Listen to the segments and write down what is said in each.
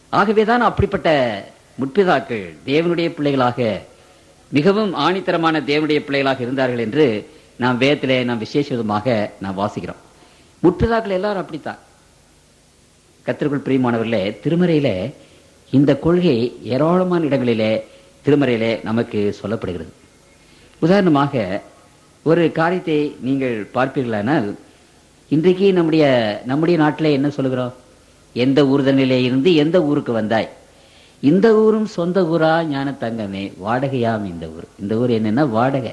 ஆகவேதான் அப்படிப்பட்ட முற்பிதாக்கள் தேவனுடைய பிள்ளைகளாக மிகவும் ஆணித்தரமான தேவனுடைய பிள்ளைகளாக இருந்தார்கள் என்று நாம் வேதத்திலே நாம் விசேஷ விதமாக நாம் வாசிக்கிறோம் முற்பிதாக்கள் எல்லாரும் அப்படித்தான் கத்திற்குள் பிரியமானவர்களே திருமறையிலே இந்த கொள்கை ஏராளமான இடங்களிலே திருமறையிலே நமக்கு சொல்லப்படுகிறது உதாரணமாக ஒரு காரியத்தை நீங்கள் பார்ப்பீர்களானால் இன்றைக்கு நம்முடைய நம்முடைய நாட்டிலே என்ன சொல்லுகிறோம் எந்த ஊர்தனிலே இருந்து எந்த ஊருக்கு வந்தாய் இந்த ஊரும் சொந்த ஊரா ஞான தங்கமே வாடகையாம் இந்த ஊர் இந்த ஊர் என்னன்னா வாடகை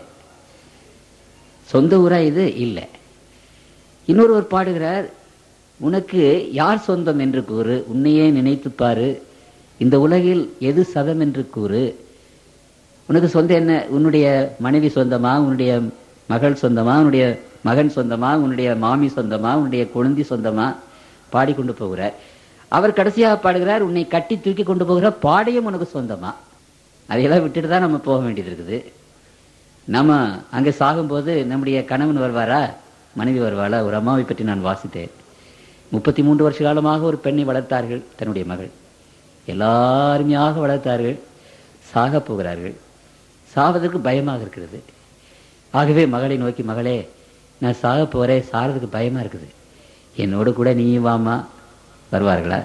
சொந்த ஊரா இது இல்லை இன்னொருவர் பாடுகிறார் உனக்கு யார் சொந்தம் என்று கூறு உன்னையே நினைத்துப் பாரு இந்த உலகில் எது சதம் என்று கூறு உனக்கு சொந்தம் என்ன உன்னுடைய மனைவி சொந்தமா உன்னுடைய மகள் சொந்தமா உன்னுடைய மகன் சொந்தமா உன்னுடைய மாமி சொந்தமா உன்னுடைய குழந்தை சொந்தமா பாடிக்கொண்டு போகிறார் அவர் கடைசியாக பாடுகிறார் உன்னை கட்டி தூக்கி கொண்டு போகிற பாடையும் உனக்கு சொந்தமா அதையெல்லாம் விட்டுட்டு தான் நம்ம போக வேண்டியது இருக்குது நம்ம அங்கே சாகும்போது நம்முடைய கணவன் வருவாரா மனைவி வருவாளா ஒரு அம்மாவை பற்றி நான் வாசித்தேன் முப்பத்தி மூன்று வருஷ காலமாக ஒரு பெண்ணை வளர்த்தார்கள் தன்னுடைய மகள் எல்லாருமையாக வளர்த்தார்கள் சாக போகிறார்கள் சாவதற்கு பயமாக இருக்கிறது ஆகவே மகளை நோக்கி மகளே நான் சாக போகிறேன் சாகிறதுக்கு பயமா இருக்குது என்னோடு கூட நீயும் வாமா வருவார்களா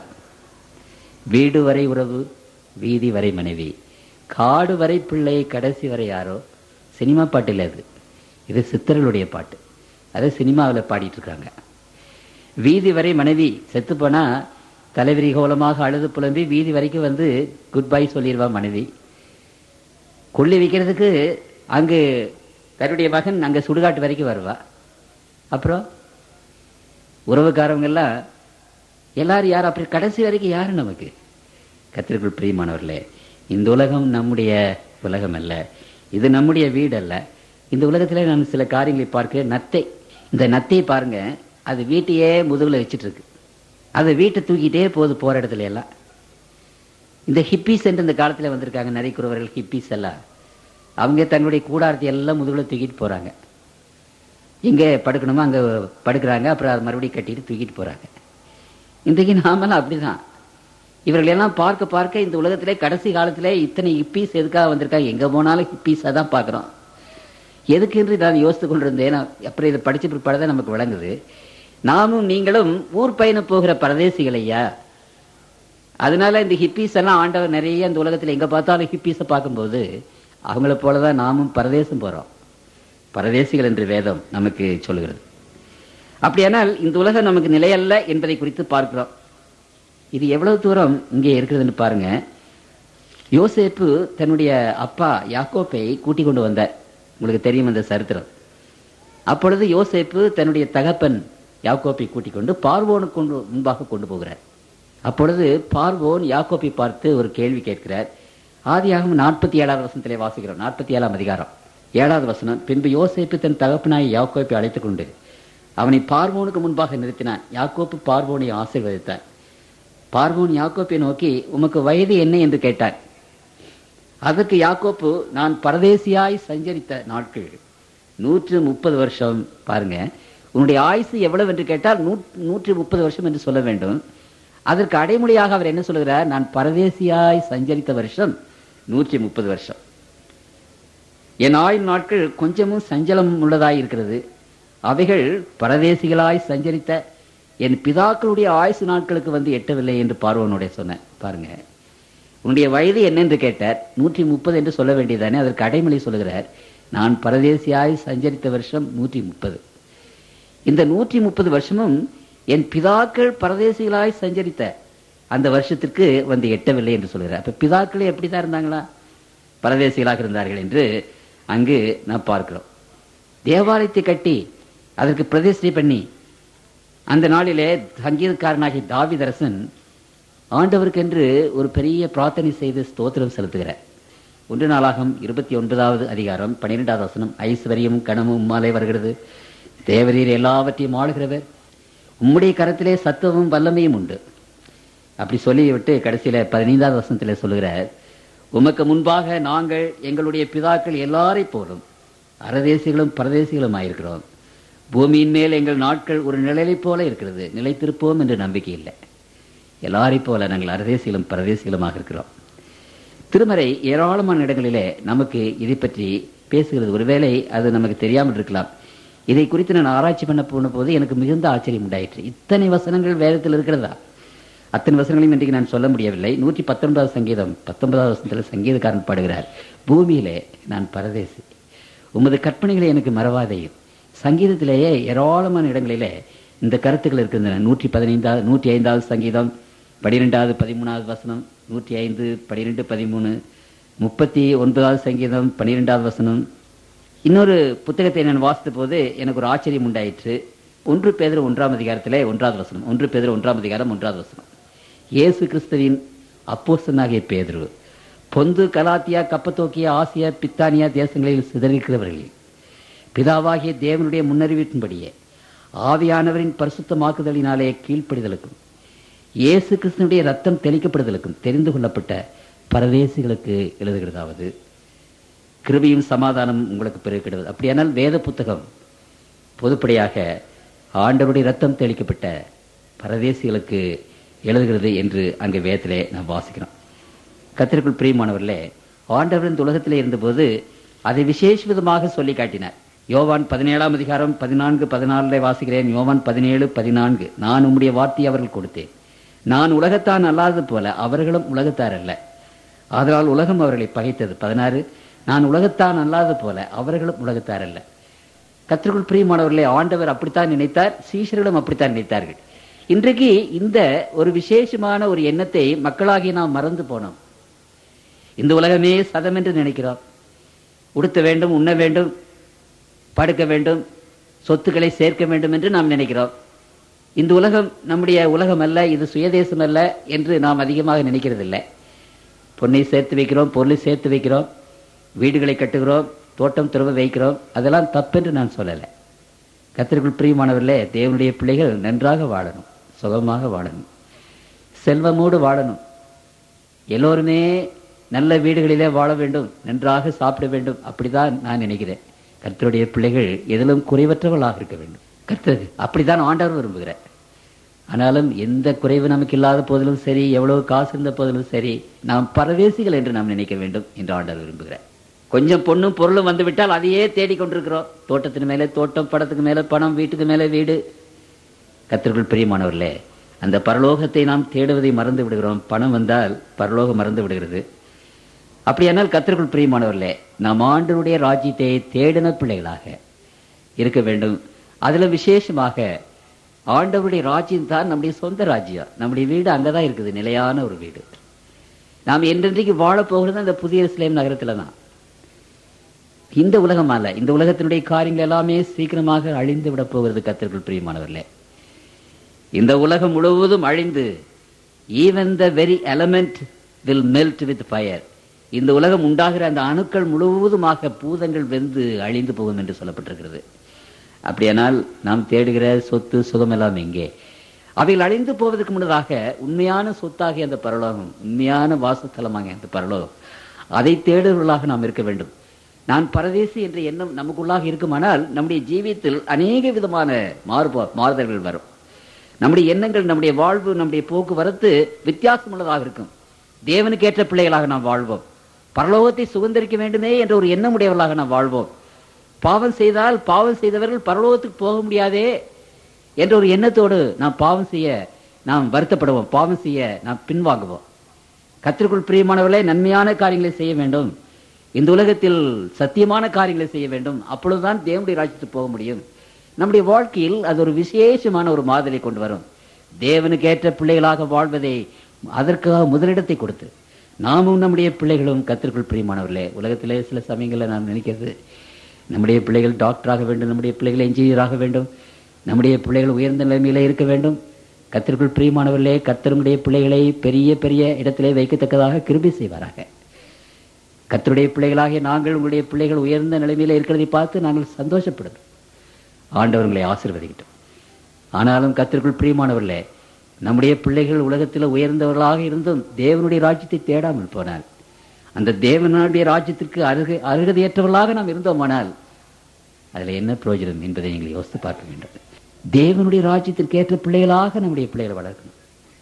வீடு வரை உறவு வீதி வரை மனைவி காடு வரை பிள்ளை கடைசி வரை யாரோ சினிமா பாட்டு இல்லை அது இது சித்தர்களுடைய பாட்டு அதை சினிமாவில் பாடிட்டு இருக்காங்க வீதி வரை மனைவி செத்து போனா தலைவிரி கோலமாக அழுது புலம்பி வீதி வரைக்கும் வந்து குட் பை சொல்லிடுவா மனைவி கொள்ளி வைக்கிறதுக்கு அங்கு தன்னுடைய மகன் அங்க சுடுகாட்டு வரைக்கும் வருவா அப்புறம் உறவுக்காரவங்க எல்லாம் எல்லாரும் யார் அப்படி கடைசி வரைக்கும் யாரு நமக்கு கத்திரிக்குள் பிரியமானவர்களே இந்த உலகம் நம்முடைய உலகம் அல்ல இது நம்முடைய வீடு அல்ல இந்த உலகத்துல நான் சில காரியங்களை பார்க்க நத்தை இந்த நத்தையை பாருங்க அது வீட்டையே முதுகுல வச்சிட்டு இருக்கு அது வீட்டை தூக்கிட்டே போகுது போற இடத்துல எல்லாம் இந்த ஹிப்பிஸ் என்று இந்த காலத்துல வந்திருக்காங்க நரிக்குறவர்கள் ஹிப்பிஸ் எல்லாம் அவங்க தன்னுடைய கூடாரத்தை எல்லாம் முதுகுல தூக்கிட்டு போறாங்க எங்கே படுக்கணுமோ அங்க படுக்கிறாங்க அப்புறம் அது மறுபடியும் கட்டிட்டு தூக்கிட்டு போறாங்க இன்றைக்கு நாமெல்லாம் அப்படிதான் இவர்கள் எல்லாம் பார்க்க பார்க்க இந்த உலகத்திலே கடைசி காலத்திலே இத்தனை ஹிப்பீஸ் எதுக்காக வந்திருக்காங்க எங்க போனாலும் ஹிப்பீஸாக தான் பார்க்குறோம் எதுக்கு என்று நான் யோசித்து கொண்டிருந்தேன் நான் அப்புறம் இதை படிச்ச பிற்பாடு தான் நமக்கு விளங்குது நாமும் நீங்களும் ஊர் பயணம் போகிற பரதேசிகள் ஐயா அதனால இந்த ஹிப்பீஸ் எல்லாம் ஆண்டவர் நிறைய இந்த உலகத்தில் எங்க பார்த்தாலும் ஹிப்பீஸை பார்க்கும்போது அவங்கள போலதான் நாமும் பரதேசம் போறோம் பரதேசிகள் என்று வேதம் நமக்கு சொல்லுகிறது அப்படியானால் இந்த உலகம் நமக்கு நிலையல்ல என்பதை குறித்து பார்க்கிறோம் இது எவ்வளவு தூரம் இங்கே இருக்கிறதுன்னு பாருங்க யோசேப்பு தன்னுடைய அப்பா யாக்கோப்பை கூட்டிக் கொண்டு வந்தார் உங்களுக்கு தெரியும் அந்த சரித்திரம் அப்பொழுது யோசேப்பு தன்னுடைய தகப்பன் யாக்கோப்பை கூட்டிக் கொண்டு பார்வோனுக்கு கொண்டு முன்பாக கொண்டு போகிறார் அப்பொழுது பார்வோன் யாக்கோப்பை பார்த்து ஒரு கேள்வி கேட்கிறார் ஆதியாகவும் நாற்பத்தி ஏழாவது வசனத்திலே வாசிக்கிறோம் நாற்பத்தி ஏழாம் அதிகாரம் ஏழாவது வசனம் பின்பு யோசேப்பு தன் தகப்பனாய் யாக்கோப்பை அழைத்துக் கொண்டு அவனை பார்வோனுக்கு முன்பாக நிறுத்தினான் யாக்கோப்பு பார்வோனை ஆசீர்வதித்தார் பார்வோன் யாக்கோப்பை நோக்கி உமக்கு வயது என்ன என்று கேட்டார் அதற்கு யாக்கோப்பு நான் பரதேசியாய் சஞ்சரித்த நாட்கள் நூற்று முப்பது வருஷம் பாருங்க உன்னுடைய ஆயுசு எவ்வளவு என்று கேட்டால் நூற்றி முப்பது வருஷம் என்று சொல்ல வேண்டும் அதற்கு அடைமொழியாக அவர் என்ன சொல்கிறார் நான் பரதேசியாய் சஞ்சரித்த வருஷம் நூற்றி முப்பது வருஷம் என் ஆயுள் நாட்கள் கொஞ்சமும் சஞ்சலம் உள்ளதாய் இருக்கிறது அவைகள் பரதேசிகளாய் சஞ்சரித்த என் பிதாக்களுடைய ஆயுசு நாட்களுக்கு வந்து எட்டவில்லை என்று பார்வனுடைய சொன்னேன் பாருங்க உன்னுடைய வயது என்னென்று கேட்டார் நூற்றி முப்பது என்று சொல்ல வேண்டியதானே அதற்கு அடைமொழி சொல்லுகிறார் நான் பரதேசியாய் சஞ்சரித்த வருஷம் நூற்றி முப்பது இந்த நூற்றி முப்பது வருஷமும் என் பிதாக்கள் பரதேசிகளாய் சஞ்சரித்த அந்த வருஷத்திற்கு வந்து எட்டவில்லை என்று சொல்கிறார் அப்ப பிதாக்களே எப்படிதான் இருந்தாங்களா பரதேசிகளாக இருந்தார்கள் என்று அங்கு நாம் பார்க்கிறோம் தேவாலயத்தை கட்டி அதற்கு பிரதிஷ்டை பண்ணி அந்த நாளிலே சங்கீதக்காரனாகிய தாவிதரசன் ஆண்டவருக்கென்று ஒரு பெரிய பிரார்த்தனை செய்து ஸ்தோத்திரம் செலுத்துகிறார் ஒன்று நாளாகம் இருபத்தி ஒன்பதாவது அதிகாரம் பன்னிரெண்டாவது வசனம் ஐஸ்வர்யமும் கனமும் உம்மாலே வருகிறது தேவரீர் எல்லாவற்றையும் ஆளுகிறவர் உம்முடைய கரத்திலே சத்துவமும் வல்லமையும் உண்டு அப்படி சொல்லிவிட்டு கடைசியில பதினைந்தாவது வசனத்திலே சொல்லுகிறார் உமக்கு முன்பாக நாங்கள் எங்களுடைய பிதாக்கள் எல்லாரை போலும் அரதேசிகளும் பரதேசிகளும் ஆயிருக்கிறோம் பூமியின் மேல் எங்கள் நாட்கள் ஒரு நிழலை போல இருக்கிறது நிலைத்திருப்போம் என்று நம்பிக்கை இல்லை எல்லாரையும் போல நாங்கள் அரதேசிகளும் பரதேசிகளுமாக இருக்கிறோம் திருமறை ஏராளமான இடங்களிலே நமக்கு இதை பற்றி பேசுகிறது ஒருவேளை அது நமக்கு தெரியாமல் இருக்கலாம் இதை குறித்து நான் ஆராய்ச்சி பண்ண போன போது எனக்கு மிகுந்த ஆச்சரியம் உண்டாயிற்று இத்தனை வசனங்கள் வேதத்தில் இருக்கிறதா அத்தனை வசனங்களையும் இன்றைக்கு நான் சொல்ல முடியவில்லை நூற்றி பத்தொன்பதாவது சங்கீதம் பத்தொன்பதாவது வசனத்தில் சங்கீதக்காரன் பாடுகிறார் பூமியிலே நான் பரதேசி உமது கற்பனைகளை எனக்கு மறவாதையும் சங்கீதத்திலேயே ஏராளமான இடங்களிலே இந்த கருத்துக்கள் இருக்கின்றன நூற்றி பதினைந்தாவது நூற்றி ஐந்தாவது சங்கீதம் பனிரெண்டாவது பதிமூணாவது வசனம் நூற்றி ஐந்து பனிரெண்டு பதிமூணு முப்பத்தி ஒன்பதாவது சங்கீதம் பன்னிரெண்டாவது வசனம் இன்னொரு புத்தகத்தை நான் வாசித்த போது எனக்கு ஒரு ஆச்சரியம் உண்டாயிற்று ஒன்று பேதர் ஒன்றாம் அதிகாரத்திலே ஒன்றாவது வசனம் ஒன்று பேதர் ஒன்றாம் அதிகாரம் ஒன்றாவது வசனம் இயேசு கிறிஸ்துவின் அப்போஸ்தனாகிய பேதுரு பொந்து கலாத்தியா கப்பத்தோக்கியா ஆசியா பித்தானியா தேசங்களில் சிதறிக்கிறவர்கள் பிதாவாகிய தேவனுடைய முன்னறிவிப்பின்படியே ஆவியானவரின் பரிசுத்தமாக்குதலினாலே கீழ்ப்படிதலுக்கும் இயேசு கிறிஸ்தனுடைய ரத்தம் தெளிக்கப்படுதலுக்கும் தெரிந்து கொள்ளப்பட்ட பரதேசிகளுக்கு எழுதுகிறதாவது கிருபையும் சமாதானம் உங்களுக்கு பெருகிறது அப்படியானால் வேத புத்தகம் பொதுப்படையாக ஆண்டவருடைய ரத்தம் தெளிக்கப்பட்ட பரதேசிகளுக்கு எழுதுகிறது என்று அங்கு வேதத்திலே நாம் வாசிக்கிறோம் கத்திற்குள் பிரியமானவர்களே ஆண்டவர் இந்த உலகத்திலே இருந்தபோது அதை விசேஷ விதமாக சொல்லி காட்டினார் யோவான் பதினேழாம் அதிகாரம் பதினான்கு பதினாலுல வாசிக்கிறேன் யோவான் பதினேழு பதினான்கு நான் உம்முடைய வார்த்தையை அவர்கள் கொடுத்தேன் நான் உலகத்தான் அல்லாதது போல அவர்களும் உலகத்தார் அல்ல ஆதலால் உலகம் அவர்களை பகைத்தது பதினாறு நான் உலகத்தான் அல்லாதது போல அவர்களும் உலகத்தார் அல்ல கத்திற்குள் பிரியமானவர்களே ஆண்டவர் அப்படித்தான் நினைத்தார் சீஷர்களும் அப்படித்தான் நினைத்தார்கள் இன்றைக்கு இந்த ஒரு விசேஷமான ஒரு எண்ணத்தை மக்களாகி நாம் மறந்து போனோம் இந்த உலகமே சதம் என்று நினைக்கிறோம் உடுத்த வேண்டும் உண்ண வேண்டும் படுக்க வேண்டும் சொத்துக்களை சேர்க்க வேண்டும் என்று நாம் நினைக்கிறோம் இந்த உலகம் நம்முடைய உலகம் அல்ல இது சுயதேசம் அல்ல என்று நாம் அதிகமாக நினைக்கிறதில்லை பொன்னை சேர்த்து வைக்கிறோம் பொருளை சேர்த்து வைக்கிறோம் வீடுகளை கட்டுகிறோம் தோட்டம் துறவு வைக்கிறோம் அதெல்லாம் தப்பென்று நான் சொல்லலை கத்திற்குள் பிரியமானவர்களே தேவனுடைய பிள்ளைகள் நன்றாக வாழணும் சுகமாக வாழணும் செல்வமோடு வாழணும் எல்லோருமே நல்ல வீடுகளிலே வாழ வேண்டும் நன்றாக சாப்பிட வேண்டும் அப்படிதான் நான் நினைக்கிறேன் கர்த்தருடைய பிள்ளைகள் எதிலும் குறைவற்றவர்களாக இருக்க வேண்டும் கர்த்தர் அப்படித்தான் ஆண்டவர் விரும்புகிறார் ஆனாலும் எந்த குறைவு நமக்கு இல்லாத போதிலும் சரி எவ்வளவு காசு இருந்த போதிலும் சரி நாம் பரதேசிகள் என்று நாம் நினைக்க வேண்டும் என்று ஆண்டவர் விரும்புகிறார் கொஞ்சம் பொண்ணும் பொருளும் வந்து விட்டால் அதையே தேடிக்கொண்டிருக்கிறோம் தோட்டத்தின் மேலே தோட்டம் படத்துக்கு மேலே பணம் வீட்டுக்கு மேலே வீடு கத்திற்குள் பிரியமானவர்களே அந்த பரலோகத்தை நாம் தேடுவதை மறந்து விடுகிறோம் பணம் வந்தால் பரலோகம் மறந்து விடுகிறது அப்படியானால் கத்திற்குள் பிரியமானவர்களே நாம் ஆண்டனுடைய ராஜ்யத்தை தேடின பிள்ளைகளாக இருக்க வேண்டும் அதுல விசேஷமாக ஆண்டவருடைய ராஜ்யம் தான் நம்முடைய சொந்த ராஜ்யம் நம்முடைய வீடு அங்கதான் இருக்குது நிலையான ஒரு வீடு நாம் என்றென்றைக்கு வாழ போகிறது அந்த புதிய இஸ்லேம் நகரத்துல தான் இந்த உலகம் அல்ல இந்த உலகத்தினுடைய காரியங்கள் எல்லாமே சீக்கிரமாக அழிந்து விட போகிறது கத்திற்குள் பிரியமானவர்களே இந்த உலகம் முழுவதும் அழிந்து even the very element will melt with fire இந்த உலகம் உண்டாகிற அந்த அணுக்கள் முழுவதுமாக பூதங்கள் வெந்து அழிந்து போகும் என்று சொல்லப்பட்டிருக்கிறது அப்படியானால் நாம் தேடுகிற சொத்து சுகம் எல்லாம் எங்கே அவைகள் அழிந்து போவதற்கு முன்னதாக உண்மையான சொத்தாகிய அந்த பரலோகம் உண்மையான வாசஸ்தலமாக அந்த பரலோகம் அதை தேடுவர்களாக நாம் இருக்க வேண்டும் நான் பரதேசி என்ற எண்ணம் நமக்குள்ளாக இருக்குமானால் நம்முடைய ஜீவியத்தில் அநேக விதமான மாறுபா மாறுதல்கள் வரும் நம்முடைய எண்ணங்கள் நம்முடைய வாழ்வு நம்முடைய போக்குவரத்து வித்தியாசம் உள்ளதாக இருக்கும் தேவனுக்கு ஏற்ற பிள்ளைகளாக நாம் வாழ்வோம் பரலோகத்தை சுதந்திரிக்க வேண்டுமே என்ற ஒரு எண்ணம் உடையவர்களாக நாம் வாழ்வோம் பாவம் செய்தால் பாவம் செய்தவர்கள் பரலோகத்துக்கு போக முடியாதே என்ற ஒரு எண்ணத்தோடு நாம் பாவம் செய்ய நாம் வருத்தப்படுவோம் பாவம் செய்ய நாம் பின்வாங்குவோம் கத்திற்குள் பிரியமானவர்களே நன்மையான காரியங்களை செய்ய வேண்டும் இந்த உலகத்தில் சத்தியமான காரியங்களை செய்ய வேண்டும் அப்பொழுதுதான் தேவனுடைய ராஜ்யத்துக்கு போக முடியும் நம்முடைய வாழ்க்கையில் அது ஒரு விசேஷமான ஒரு மாதிரி கொண்டு வரும் தேவனுக்கு ஏற்ற பிள்ளைகளாக வாழ்வதை அதற்காக முதலிடத்தை கொடுத்து நாமும் நம்முடைய பிள்ளைகளும் கத்திற்குள் பிரியமானவர்களே உலகத்திலே சில சமயங்களில் நான் நினைக்கிறது நம்முடைய பிள்ளைகள் டாக்டராக வேண்டும் நம்முடைய பிள்ளைகள் என்ஜினியராக வேண்டும் நம்முடைய பிள்ளைகள் உயர்ந்த நிலைமையில இருக்க வேண்டும் கத்திற்குள் பிரியமானவர்களே கத்தருடைய பிள்ளைகளை பெரிய பெரிய இடத்திலே வைக்கத்தக்கதாக கிருபி செய்வாராக கத்தருடைய பிள்ளைகளாகிய நாங்கள் உங்களுடைய பிள்ளைகள் உயர்ந்த நிலைமையில இருக்கிறதை பார்த்து நாங்கள் சந்தோஷப்படுகிறோம் ஆண்டவர்களை ஆசிர்வதிக்கிட்டோம் ஆனாலும் கத்திற்குள் பிரியமானவர்களே நம்முடைய பிள்ளைகள் உலகத்தில் உயர்ந்தவர்களாக இருந்தும் தேவனுடைய ராஜ்யத்தை தேடாமல் போனால் அந்த தேவனுடைய ராஜ்யத்திற்கு அருக அருகதையற்றவர்களாக நாம் இருந்தோமானால் அதில் என்ன பிரயோஜனம் என்பதை நீங்கள் யோசித்து பார்க்க வேண்டும் தேவனுடைய ராஜ்யத்திற்கு ஏற்ற பிள்ளைகளாக நம்முடைய பிள்ளைகளை வளர்க்கணும்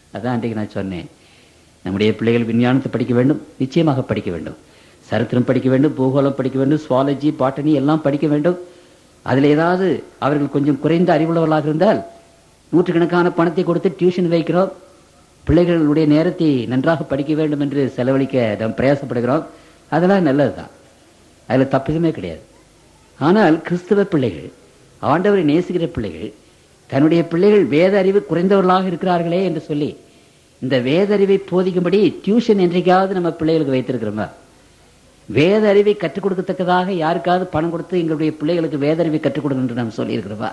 அதான் அன்றைக்கு நான் சொன்னேன் நம்முடைய பிள்ளைகள் விஞ்ஞானத்தை படிக்க வேண்டும் நிச்சயமாக படிக்க வேண்டும் சரித்திரம் படிக்க வேண்டும் பூகோளம் படிக்க வேண்டும் சுவாலஜி பாட்டனி எல்லாம் படிக்க வேண்டும் அதில் ஏதாவது அவர்கள் கொஞ்சம் குறைந்த அறிவுள்ளவர்களாக இருந்தால் நூற்றுக்கணக்கான பணத்தை கொடுத்து டியூஷன் வைக்கிறோம் பிள்ளைகளுடைய நேரத்தை நன்றாக படிக்க வேண்டும் என்று செலவழிக்க நாம் பிரயாசப்படுகிறோம் அதெல்லாம் நல்லதுதான் அதில் தப்பிதமே கிடையாது ஆனால் கிறிஸ்தவ பிள்ளைகள் ஆண்டவரை நேசிக்கிற பிள்ளைகள் தன்னுடைய பிள்ளைகள் வேத அறிவு குறைந்தவர்களாக இருக்கிறார்களே என்று சொல்லி இந்த வேத அறிவை போதிக்கும்படி டியூஷன் என்றைக்காவது நம்ம பிள்ளைகளுக்கு வைத்திருக்கிறோமா வேத அறிவை கற்றுக் கொடுக்கத்தக்கதாக யாருக்காவது பணம் கொடுத்து எங்களுடைய பிள்ளைகளுக்கு வேத அறிவை கற்றுக் கொடுங்க என்று நாம் சொல்லியிருக்கிறோமா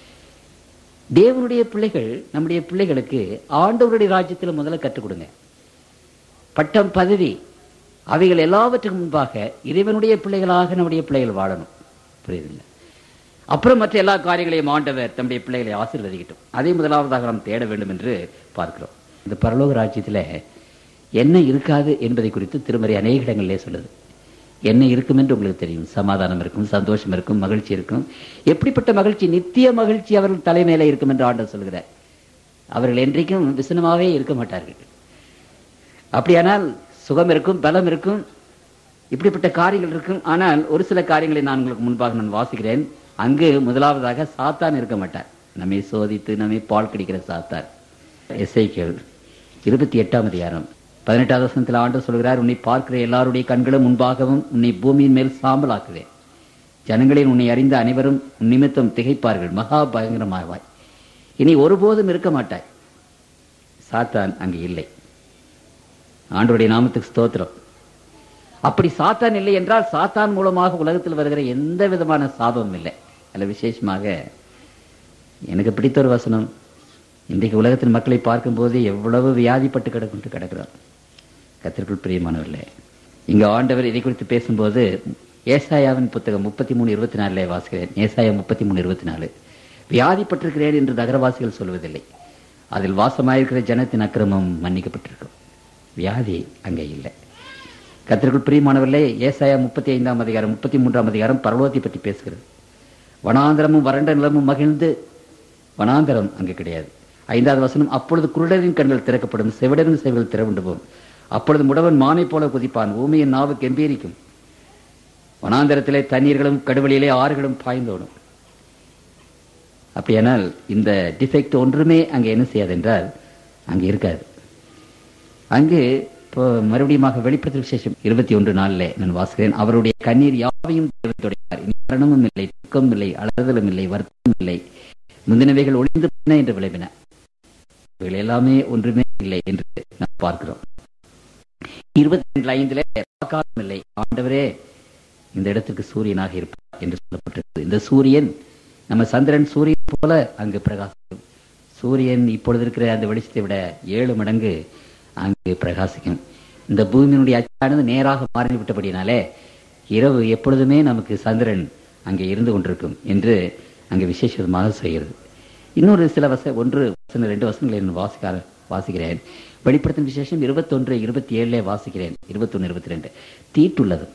தேவனுடைய பிள்ளைகள் நம்முடைய பிள்ளைகளுக்கு ஆண்டவருடைய ராஜ்யத்தில் முதல்ல கற்றுக் கொடுங்க பட்டம் பதவி அவைகள் எல்லாவற்றுக்கும் முன்பாக இறைவனுடைய பிள்ளைகளாக நம்முடைய பிள்ளைகள் வாழணும் புரியுதுங்களா அப்புறம் மற்ற எல்லா காரியங்களையும் ஆண்டவர் தம்முடைய பிள்ளைகளை ஆசீர்வதிக்கட்டும் அதை முதலாவதாக நாம் தேட வேண்டும் என்று பார்க்கிறோம் இந்த பரலோக ராஜ்யத்தில் என்ன இருக்காது என்பதை குறித்து திருமறை அநேக இடங்களிலே சொல்லுது என்ன இருக்கும் என்று உங்களுக்கு தெரியும் சமாதானம் இருக்கும் சந்தோஷம் இருக்கும் மகிழ்ச்சி இருக்கும் எப்படிப்பட்ட மகிழ்ச்சி நித்திய மகிழ்ச்சி அவர்கள் தலைமையில இருக்கும் என்று ஆண்டவர் சொல்கிறார் அவர்கள் என்றைக்கும் விசனமாகவே இருக்க மாட்டார்கள் அப்படியானால் சுகம் இருக்கும் பலம் இருக்கும் இப்படிப்பட்ட காரியங்கள் இருக்கும் ஆனால் ஒரு சில காரியங்களை நான் உங்களுக்கு முன்பாக நான் வாசிக்கிறேன் அங்கு முதலாவதாக சாத்தான் இருக்க மாட்டார் நம்மை சோதித்து நம்மை பால் கடிக்கிற சாத்தான் எஸ்ஐக்கள் இருபத்தி எட்டாம் அதிகாரம் பதினெட்டாவது வசனத்தில் ஆண்டு சொல்கிறார் உன்னை பார்க்கிற எல்லாருடைய கண்களும் முன்பாகவும் உன்னை பூமியின் மேல் சாம்பலாக்குவேன் ஜனங்களில் உன்னை அறிந்த அனைவரும் உன் நிமித்தம் திகைப்பார்கள் மகா பயங்கரமாவாய் இனி ஒருபோதும் இருக்க மாட்டாய் சாத்தான் அங்கு இல்லை ஆண்டவருடைய நாமத்துக்கு ஸ்தோத்திரம் அப்படி சாத்தான் இல்லை என்றால் சாத்தான் மூலமாக உலகத்தில் வருகிற எந்த விதமான சாபமும் இல்லை அதில் விசேஷமாக எனக்கு பிடித்த ஒரு வசனம் இன்றைக்கு உலகத்தின் மக்களை பார்க்கும்போது எவ்வளவு வியாதிப்பட்டு கிடக்குன்ட்டு கிடக்கிறோம் கத்திற்குள் பிரியமானவர்களே இங்க ஆண்டவர் இதை குறித்து பேசும்போது ஏசாயாவின் புத்தகம் முப்பத்தி மூணு இருபத்தி நாலுல வாசிக்கிறேன் ஏசாயா முப்பத்தி மூணு இருபத்தி நாலு வியாதிப்பட்டிருக்கிறேன் என்று நகரவாசிகள் சொல்வதில்லை அதில் வாசமாயிருக்கிற ஜனத்தின் அக்கிரமம் மன்னிக்கப்பட்டிருக்கும் வியாதி அங்கே இல்லை கத்திற்குள் பிரியமானவர்களே ஏசாயா முப்பத்தி ஐந்தாம் அதிகாரம் முப்பத்தி மூன்றாம் அதிகாரம் பரலோகத்தை பற்றி பேசுகிறது வனாந்திரமும் வறண்ட நிலமும் மகிழ்ந்து வனாந்தரம் அங்கு கிடையாது ஐந்தாவது வசனம் அப்பொழுது குருடரின் கண்கள் திறக்கப்படும் செவிடரின் செவிகள் திறவுண்டு போகும் அப்பொழுது முடவன் மானை போல குதிப்பான் ஊமையின் நாவு கெம்பீரிக்கும் வனாந்தரத்திலே தண்ணீர்களும் கடுவெளியிலே ஆறுகளும் பாய்ந்தோடும் அப்படியானால் இந்த டிஃபெக்ட் ஒன்றுமே அங்கே என்ன செய்யாது என்றால் அங்கே இருக்காது அங்கு இப்போ மறுபடியுமாக வெளிப்படுத்த விசேஷம் இருபத்தி ஒன்று நாளில் நான் வாசுகிறேன் அவருடைய கண்ணீர் யாவையும் தேவன் துடைப்பார் இனி மரணமும் இல்லை துக்கம் இல்லை அலறுதலும் இல்லை வருத்தமும் இல்லை முந்தினவைகள் ஒளிந்து போன என்று விளைவின இவைகள் எல்லாமே ஒன்றுமே இல்லை என்று நாம் பார்க்கிறோம் இருபத்தி ரெண்டு ஐந்துல காலம் இல்லை ஆண்டவரே இந்த இடத்துக்கு சூரியனாக இருப்பார் என்று சொல்லப்பட்டிருக்கு இந்த சூரியன் நம்ம சந்திரன் சூரியன் போல அங்கு பிரகாசிக்கும் சூரியன் இப்பொழுது இருக்கிற அந்த வெளிச்சத்தை விட ஏழு மடங்கு அங்கு பிரகாசிக்கும் இந்த பூமியினுடைய அச்சானது நேராக மாறிவிட்டபடினாலே இரவு எப்பொழுதுமே நமக்கு சந்திரன் அங்கே இருந்து கொண்டிருக்கும் என்று அங்கே விசேஷமாக செய்கிறது இன்னொரு சில வச ஒன்று வசன ரெண்டு வசனங்களை நான் வாசிக்க வாசிக்கிறேன் வெளிப்படுத்தும் விசேஷம் இருபத்தொன்று இருபத்தி ஏழுல வாசிக்கிறேன் இருபத்தொன்று இருபத்தி ரெண்டு தீட்டுள்ளது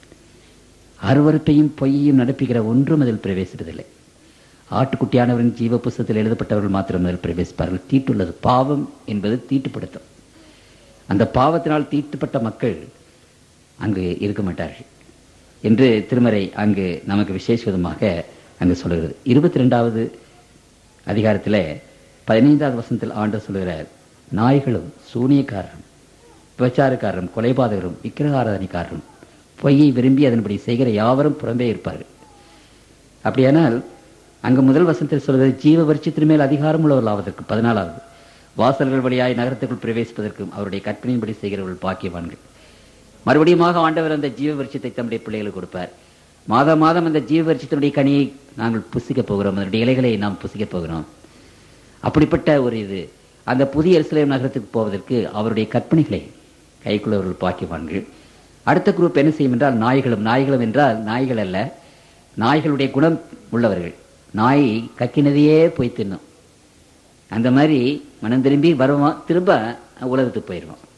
அருவறுப்பையும் பொய்யையும் நடப்பிக்கிற ஒன்றும் அதில் பிரவேசிப்பதில்லை ஆட்டுக்குட்டியானவரின் ஜீவ புஸ்தத்தில் எழுதப்பட்டவர்கள் மாத்திரம் அதில் பிரவேசிப்பார்கள் தீட்டுள்ளது பாவம் என்பது தீட்டுப்படுத்தும் அந்த பாவத்தினால் தீட்டுப்பட்ட மக்கள் அங்கு இருக்க மாட்டார்கள் என்று திருமறை அங்கு நமக்கு விசேஷ விதமாக அங்கு சொல்லுகிறது இருபத்தி ரெண்டாவது அதிகாரத்தில் பதினைந்தாவது வசனத்தில் ஆண்டு சொல்லுகிறார் நாய்களும் சூனியக்காரரும் விபச்சாரக்காரரும் கொலைபாதகரும் விக்கிரகாராதனைக்காரரும் பொய்யை விரும்பி அதன்படி செய்கிற யாவரும் புறம்பே இருப்பார்கள் அப்படியானால் அங்கு முதல் வசனத்தில் சொல்கிறது ஜீவ வருஷத்தின் மேல் அதிகாரம் உள்ளவர்கள் ஆவதற்கு பதினாலாவது வாசல்கள் வழியாய் நகரத்துக்குள் பிரவேசிப்பதற்கும் அவருடைய கற்பனையின்படி செய்கிறவர்கள் பாக்கியவான்கள் மறுபடியுமாக ஆண்டவர் அந்த ஜீவ வருஷத்தை தம்முடைய பிள்ளைகளுக்கு கொடுப்பார் மாதம் மாதம் அந்த ஜீவ வருஷத்தினுடைய கனியை நாங்கள் புசிக்கப் போகிறோம் அதனுடைய இலைகளை நாம் புசிக்கப் போகிறோம் அப்படிப்பட்ட ஒரு இது அந்த புதிய எருசலேம் நகரத்துக்கு போவதற்கு அவருடைய கற்பனைகளை கைக்குள்ளவர்கள் பாக்கியவான்கள் அடுத்த குரூப் என்ன செய்யும் என்றால் நாய்களும் நாய்களும் என்றால் நாய்கள் அல்ல நாய்களுடைய குணம் உள்ளவர்கள் நாய் கக்கினதையே போய் தின்னும் அந்த மாதிரி மனம் திரும்பி வருவான் திரும்ப உலகத்துக்கு போயிடுவான்